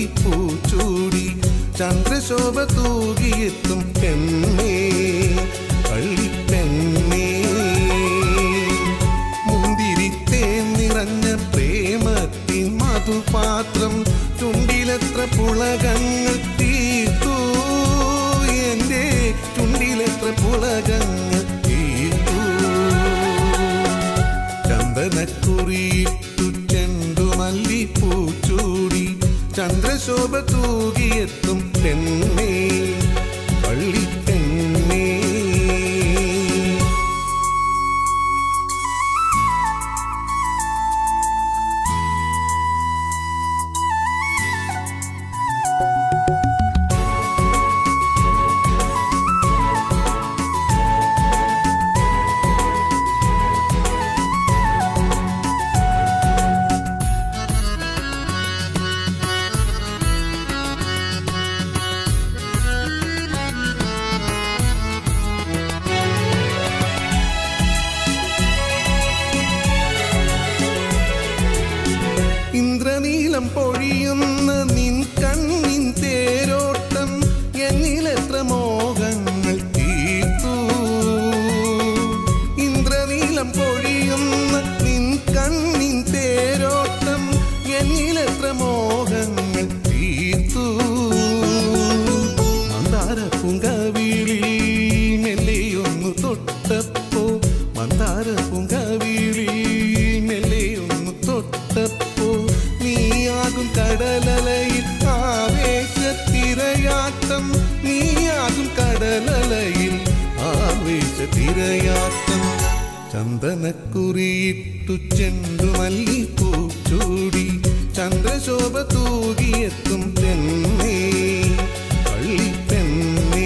പൂച്ചൂടി ചന്ദ്രശോഭ തൂകിയെത്തും പെണ്ണേ കള്ളിപ്പെണ്ണേ മുന്തിരിത്തേൻ നിറഞ്ഞ പ്രേമത്തിൻ മധുപാത്രം ചുണ്ടിലെത്ര പുളകങ്ങൾ തീർത്തു എൻ്റെ ചുണ്ടിലെത്ര പുളകങ്ങൾ തീർത്തു ചന്ദനക്കുറിയിട്ടു ചെണ്ടുമല്ലി പൂച്ചൂടി ചന്ദ്രശോഭ തൂകിയെത്തും പെണ്ണേ പള്ളിപ്പെണ്ണേ ഇന്ദ്രനീലം പൊഴിയുന്ന നിൻ കണ്ണിൻ തേരോട്ടം എന്നിലെത്ര മോഹങ്ങൾ തീർത്തു ഇന്ദ്രനീലം പൊഴിയുന്ന നിൻ കണ്ണിൻ തേരോട്ടം എന്നിലെത്ര മോഹങ്ങൾ തീർത്തു മന്ദാര പൂങ്കവിളിൽ മെല്ലെയൊന്നു തൊട്ടപ്പോ മന്ദാര പൂങ്കവിളിൽ മെല്ലെയൊന്നു തൊട്ടപ്പോ നീയാകും കടലലയിൽ ആവേശത്തിരയാട്ടം നീയാകും കടലലയിൽ ആവേശത്തിരയാട്ടം ചന്ദനക്കുറിയിട്ടു ചെണ്ടുമല്ലി പൂച്ചൂടി ചന്ദ്രശോഭ തൂകിയെത്തും പെണ്ണേ പള്ളിപ്പെണ്ണേ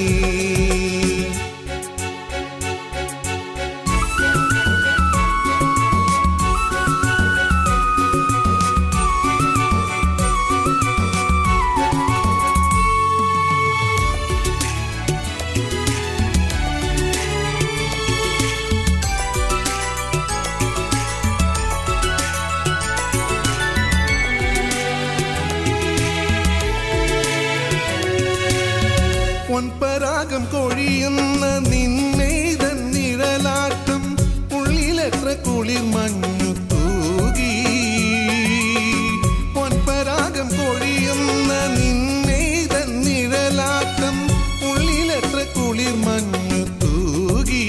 പൊൻപരാഗം കൊഴിയുന്ന നിന്നേതൻ നിഴലാട്ടം ഉള്ളിലെത്ര കുളിർ മഞ്ഞു തൂകി പൊൻപരാഗം കൊഴിയുന്ന നിന്നേതൻ നിഴലാട്ടം ഉള്ളിലെത്ര കുളിർ മഞ്ഞു തൂകി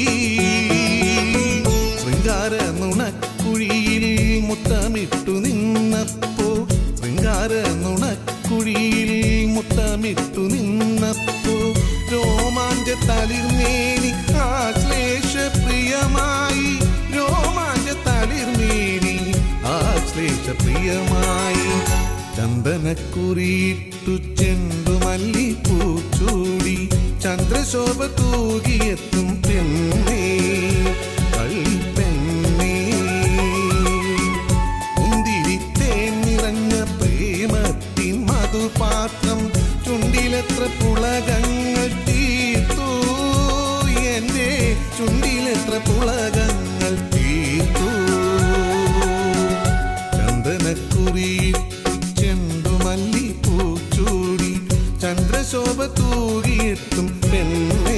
ശൃംഗാര നുണക്കുഴിയിൽ മുത്തമിട്ടു നിന്നപ്പോ ശൃംഗാര നുണക്കുഴിയിൽ മുത്തമിട്ടു നിന്നപ്പോ രോമാഞ്ച തളിർമേനി ആശ്ലേഷ പ്രിയമായി രോമാഞ്ച തളിർമേനി ആശ്ലേഷ പ്രിയമായി ചന്ദനക്കുറിയിട്ടു ചെണ്ടുമല്ലി പൂച്ചൂടി ചന്ദ്രശോഭ തൂകിയെത്തും പെണ്ണേ കള്ളിപ്പെണ്ണേ മുന്തിരിത്തേൻ നിറഞ്ഞ പ്രേമത്തിൻ മധുപാത്രം ചുണ്ടിലെത്ര പുളകങ്ങൾ തീർത്തു എൻ്റെ ചുണ്ടിലെത്ര പുളകങ്ങൾ തീർത്തു ചന്ദനക്കുറിയിട്ടു ചെണ്ടുമല്ലി പൂച്ചൂടി ചന്ദ്രശോഭ തൂകിയെത്തും പെണ്ണേ